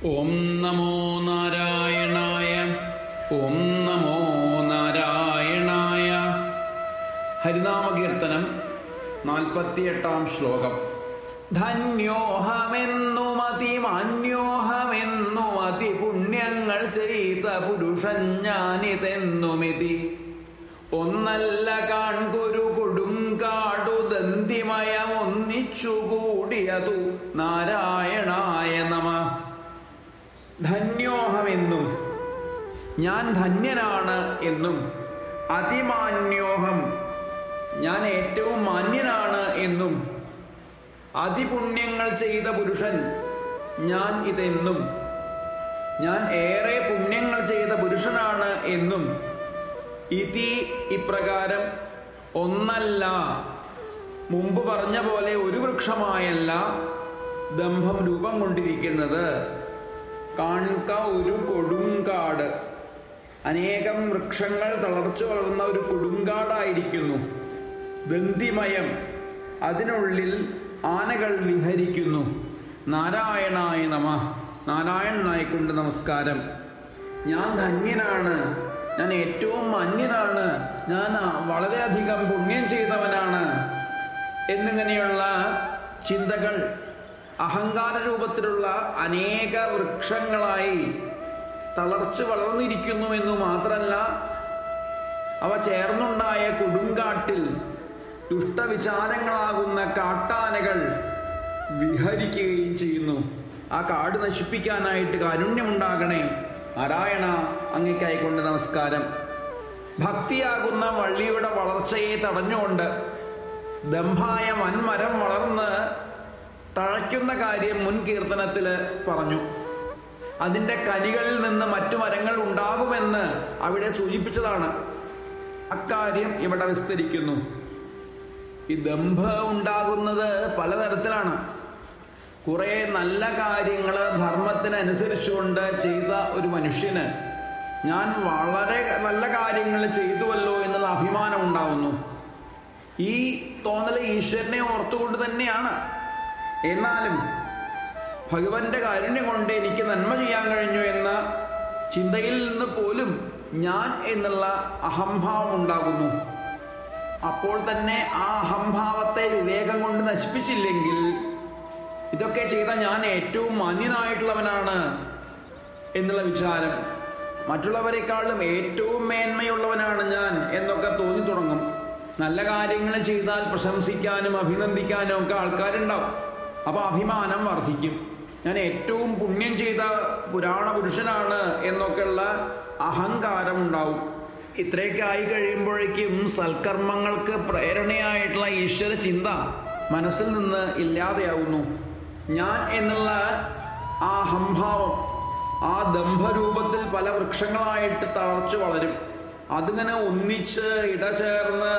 ഓം നമോ നാരായണായ ഓം നമോ നാരായണായ ഹരിനാമകീർത്തനം നാൽപ്പത്തിയെട്ടാം ശ്ലോകം ധന്യോഹമെന്നുമതിമാന്യോഹമെന്നുമതി പുണ്യങ്ങൾ ചെയ്ത പുരുഷൻ ഞാനിതെന്നുമിതി ഒന്നല്ല കാൺകുരു കൊടുങ്കാടു ദന്തിമയം ഒന്നിച്ചുകൂടിയതു നാരായണായ നമ ധന്യോഹമെന്നും ഞാൻ ധന്യനാണ് എന്നും അതിമാന്യോഹം ഞാൻ ഏറ്റവും മാന്യനാണ് എന്നും അതിപുണ്യങ്ങൾ ചെയ്ത പുരുഷൻ ഞാൻ ഇതെന്നും ഞാൻ ഏറെ പുണ്യങ്ങൾ ചെയ്ത പുരുഷനാണ് എന്നും ഇതി ഇപ്രകാരം ഒന്നല്ല മുമ്പ് പറഞ്ഞ പോലെ ഒരു വൃക്ഷമായല്ല ദമ്പം രൂപം കൊണ്ടിരിക്കുന്നത് കാൺക ഒരു കൊടുങ്കാട് അനേകം വൃക്ഷങ്ങൾ തളർച്ചു വളർന്ന ഒരു കൊടുങ്കാടായിരിക്കുന്നു ദന്തിമയം അതിനുള്ളിൽ ആനകൾ വിഹരിക്കുന്നു നാരായണായ നമ നാരായണനായിക്കൊണ്ട് നമസ്കാരം ഞാൻ ധന്യനാണ് ഞാൻ ഏറ്റവും മാന്യനാണ് ഞാൻ വളരെയധികം പുണ്യം ചെയ്തവനാണ് എന്നിങ്ങനെയുള്ള ചിന്തകൾ അഹങ്കാര രൂപത്തിലുള്ള അനേക വൃക്ഷങ്ങളായി തളർച്ചു വളർന്നിരിക്കുന്നു എന്ന് മാത്രമല്ല അവ ചേർന്നുണ്ടായ കൊടുങ്കാട്ടിൽ ദുഷ്ടവിചാരങ്ങളാകുന്ന കാട്ടാനകൾ വിഹരിക്കുകയും ചെയ്യുന്നു ആ കാട് നശിപ്പിക്കാനായിട്ട് കാരുണ്യമുണ്ടാകണേ നാരായണ അങ്ങേക്കായിക്കൊണ്ട് നമസ്കാരം ഭക്തിയാകുന്ന വള്ളിയുടെ വളർച്ചയെ തടഞ്ഞുകൊണ്ട് ദമ്പായ വൻമരം വളർന്ന് തഴയ്ക്കുന്ന കാര്യം മുൻ കീർത്തനത്തിൽ പറഞ്ഞു അതിൻ്റെ കനികളിൽ നിന്ന് മറ്റു മരങ്ങൾ ഉണ്ടാകുമെന്ന് അവിടെ സൂചിപ്പിച്ചതാണ് അക്കാര്യം ഇവിടെ വിസ്തരിക്കുന്നു ഈ ദമ്പ ഉണ്ടാകുന്നത് പലതരത്തിലാണ് കുറെ നല്ല കാര്യങ്ങൾ ധർമ്മത്തിനനുസരിച്ചുകൊണ്ട് ചെയ്ത ഒരു മനുഷ്യന് ഞാൻ വളരെ നല്ല കാര്യങ്ങൾ ചെയ്തുവല്ലോ എന്നുള്ള അഭിമാനം ഉണ്ടാവുന്നു ഈ തോന്നൽ ഈശ്വരനെ ഓർത്തുകൊണ്ട് തന്നെയാണ് എന്നാലും ഭഗവാന്റെ കാരുണ്യം കൊണ്ട് എനിക്ക് നന്മ ചെയ്യാൻ കഴിഞ്ഞു എന്ന ചിന്തയിൽ നിന്ന് പോലും ഞാൻ എന്നുള്ള അഹംഭാവം ഉണ്ടാകുന്നു അപ്പോൾ തന്നെ ആ അഹംഭാവത്തെ വിവേകം കൊണ്ട് നശിപ്പിച്ചില്ലെങ്കിൽ ഇതൊക്കെ ചെയ്ത ഞാൻ ഏറ്റവും മാന്യനായിട്ടുള്ളവനാണ് എന്നുള്ള വിചാരം മറ്റുള്ളവരെക്കാളും ഏറ്റവും മേന്മയുള്ളവനാണ് ഞാൻ എന്നൊക്കെ തോന്നി തുടങ്ങും നല്ല കാര്യങ്ങൾ ചെയ്താൽ പ്രശംസിക്കാനും അഭിനന്ദിക്കാനും ഒക്കെ ആൾക്കാരുണ്ടാവും അപ്പൊ അഭിമാനം വർദ്ധിക്കും ഞാൻ ഏറ്റവും പുണ്യം ചെയ്ത പുരാണ പുരുഷനാണ് എന്നൊക്കെയുള്ള അഹങ്കാരം ഉണ്ടാവും ഇത്രയൊക്കെ ആയി കഴിയുമ്പോഴേക്കും സൽക്കർമ്മങ്ങൾക്ക് പ്രേരണയായിട്ടുള്ള ഈശ്വര ചിന്ത മനസ്സിൽ നിന്ന് ഇല്ലാതെയാവുന്നു ഞാൻ എന്നുള്ള ആ അഹംഭാവം ആ ദമ്പരൂപത്തിൽ പല വൃക്ഷങ്ങളായിട്ട് തളർച്ചു വളരും അതിങ്ങനെ ഒന്നിച്ച് ഇടചേർന്ന്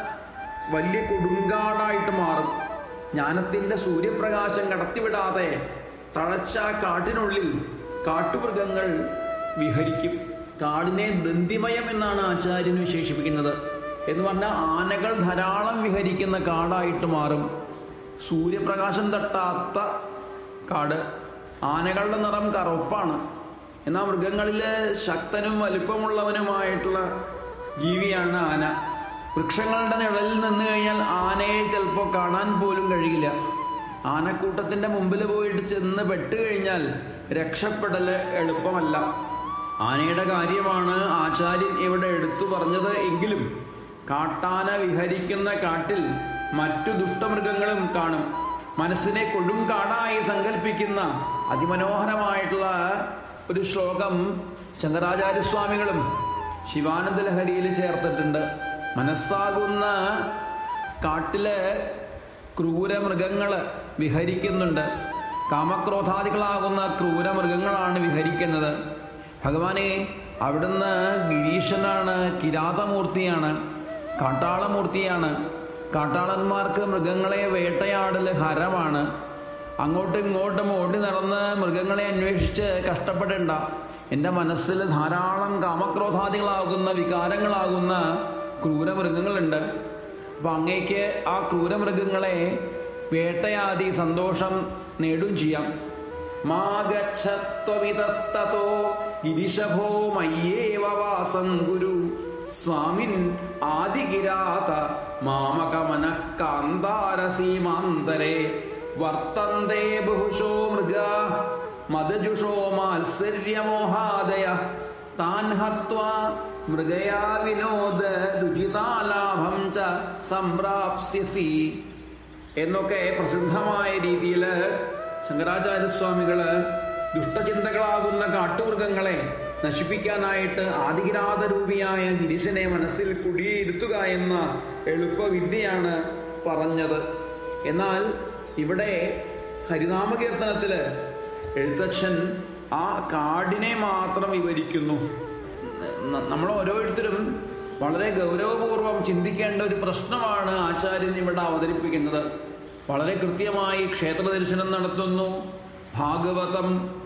വലിയ കൊടുങ്കാടായിട്ട് മാറും ജ്ഞാനത്തിൻ്റെ സൂര്യപ്രകാശം കടത്തിവിടാതെ തഴച്ച കാട്ടിനുള്ളിൽ കാട്ടുമൃഗങ്ങൾ വിഹരിക്കും കാടിനെ ദന്തിമയം എന്നാണ് ആചാര്യൻ വിശേഷിപ്പിക്കുന്നത് എന്ന് പറഞ്ഞാൽ ആനകൾ ധാരാളം വിഹരിക്കുന്ന കാടായിട്ട് മാറും സൂര്യപ്രകാശം തട്ടാത്ത കാട് ആനകളുടെ നിറം കറുപ്പാണ് എന്നാൽ മൃഗങ്ങളിൽ ശക്തനും വലിപ്പമുള്ളവനുമായിട്ടുള്ള ജീവിയാണ് ആന വൃക്ഷങ്ങളുടെ നിഴലിൽ നിന്ന് കഴിഞ്ഞാൽ ആനയെ ചിലപ്പോൾ കാണാൻ പോലും കഴിയില്ല ആനക്കൂട്ടത്തിൻ്റെ മുമ്പിൽ പോയിട്ട് ചെന്ന് പെട്ട് കഴിഞ്ഞാൽ രക്ഷപ്പെടൽ എളുപ്പമല്ല ആനയുടെ കാര്യമാണ് ആചാര്യൻ ഇവിടെ എടുത്തു പറഞ്ഞത് എങ്കിലും കാട്ടാന വിഹരിക്കുന്ന കാട്ടിൽ മറ്റു ദുഷ്ടമൃഗങ്ങളും കാണും മനസ്സിനെ കൊടുങ്കാടായി സങ്കല്പിക്കുന്ന അതിമനോഹരമായിട്ടുള്ള ഒരു ശ്ലോകം ശങ്കരാചാര്യസ്വാമികളും ശിവാനന്ദ ലഹരിയിൽ ചേർത്തിട്ടുണ്ട് മനസ്സാകുന്ന കാട്ടില് ക്രൂരമൃഗങ്ങൾ വിഹരിക്കുന്നുണ്ട് കാമക്രോധാദികളാകുന്ന ക്രൂരമൃഗങ്ങളാണ് വിഹരിക്കുന്നത് ഭഗവാനെ അവിടുന്ന് ഗിരീശനാണ് കിരാതമൂർത്തിയാണ് കാട്ടാളമൂർത്തിയാണ് കാട്ടാളന്മാർക്ക് മൃഗങ്ങളെ വേട്ടയാടൽ ഹരമാണ് അങ്ങോട്ടും ഇങ്ങോട്ടും ഓടി നടന്ന് മൃഗങ്ങളെ അന്വേഷിച്ച് കഷ്ടപ്പെടേണ്ട എൻ്റെ മനസ്സിൽ ധാരാളം കാമക്രോധാദികളാകുന്ന വികാരങ്ങളാകുന്ന ക്രൂരമൃഗങ്ങളുണ്ട് അപ്പം അങ്ങേക്ക് ആ ക്രൂരമൃഗങ്ങളെ വേട്ടയാടി സന്തോഷം നേടുകയും ചെയ്യാം മാഗച്ഛത്വമിതസ്തോ ഗിരിശഭോ മയ്യേവ വാസം ഗുരു സ്വാമിൻ ആദികിരാത മാമകമന കാന്താരസീമാന്തരേ വർത്തന്തേ ബഹുശോ മൃഗ മദജുഷോ മാത്സര്യമോഹാദയ താൻ ഹത്വാ മൃഗയാ വിനോദ രുചിതാലാഭം ച സംപ്രാപ്സ്യസി എന്നൊക്കെ പ്രസിദ്ധമായ രീതിയിൽ ശങ്കരാചാര്യസ്വാമികള് ദുഷ്ടചിന്തകളാകുന്ന കാട്ടുമൃഗങ്ങളെ നശിപ്പിക്കാനായിട്ട് ആദികിരാതരൂപിയായ ഗിരീശനെ മനസ്സിൽ കുടിയിരുത്തുക എന്ന എളുപ്പവിദ്യയാണ് പറഞ്ഞത് എന്നാൽ ഇവിടെ ഹരിനാമകീർത്തനത്തില് എഴുത്തച്ഛൻ ആ കാടിനെ മാത്രം വിവരിക്കുന്നു ന- നമ്മൾ ഓരോരുത്തരും വളരെ ഗൗരവപൂർവം ചിന്തിക്കേണ്ട ഒരു പ്രശ്നമാണ് ആചാര്യൻ ഇവിടെ അവതരിപ്പിക്കുന്നത് വളരെ കൃത്യമായി ക്ഷേത്ര ദർശനം നടത്തുന്നു ഭാഗവതം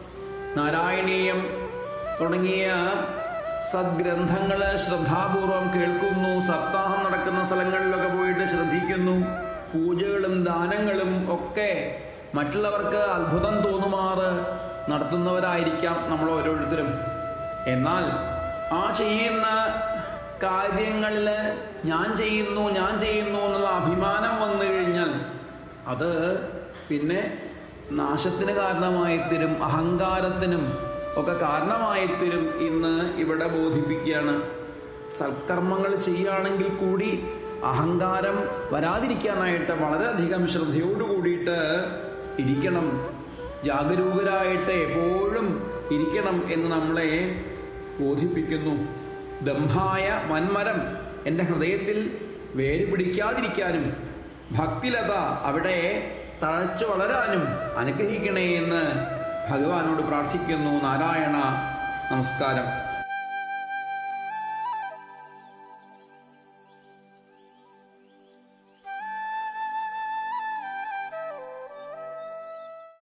നാരായണീയം തുടങ്ങിയ സദ്ഗ്രന്ഥങ്ങൾ ശ്രദ്ധാപൂർവം കേൾക്കുന്നു സപ്താഹം നടക്കുന്ന സ്ഥലങ്ങളിലൊക്കെ പോയിട്ട് ശ്രദ്ധിക്കുന്നു പൂജകളും ദാനങ്ങളും ഒക്കെ മറ്റുള്ളവർക്ക് അത്ഭുതം തോന്നുമാറ് നടത്തുന്നവരായിരിക്കാം നമ്മൾ ഓരോരുത്തരും എന്നാൽ ആ ചെയ്യുന്ന കാര്യങ്ങളിൽ ഞാൻ ചെയ്യുന്നു ഞാൻ ചെയ്യുന്നു എന്നുള്ള അഭിമാനം വന്നു കഴിഞ്ഞാൽ അത് പിന്നെ നാശത്തിന് കാരണമായി തരും അഹങ്കാരത്തിനും ഒക്കെ കാരണമായി തരും ഇന്ന് ഇവിടെ ബോധിപ്പിക്കുകയാണ് സൽക്കർമ്മങ്ങൾ ചെയ്യുകയാണെങ്കിൽ കൂടി അഹങ്കാരം വരാതിരിക്കാനായിട്ട് വളരെയധികം ശ്രദ്ധയോടു കൂടിയിട്ട് ഇരിക്കണം ജാഗരൂകരായിട്ട് എപ്പോഴും ഇരിക്കണം എന്ന് നമ്മളെ ബോധിപ്പിക്കുന്നു ദംഭായ വൻമരം എൻ്റെ ഹൃദയത്തിൽ വേര് പിടിക്കാതിരിക്കാനും ഭക്തിലത അവിടെ തഴച്ചു വളരാനും അനുഗ്രഹിക്കണേ എന്ന് ഭഗവാനോട് പ്രാർത്ഥിക്കുന്നു നാരായണ നമസ്കാരം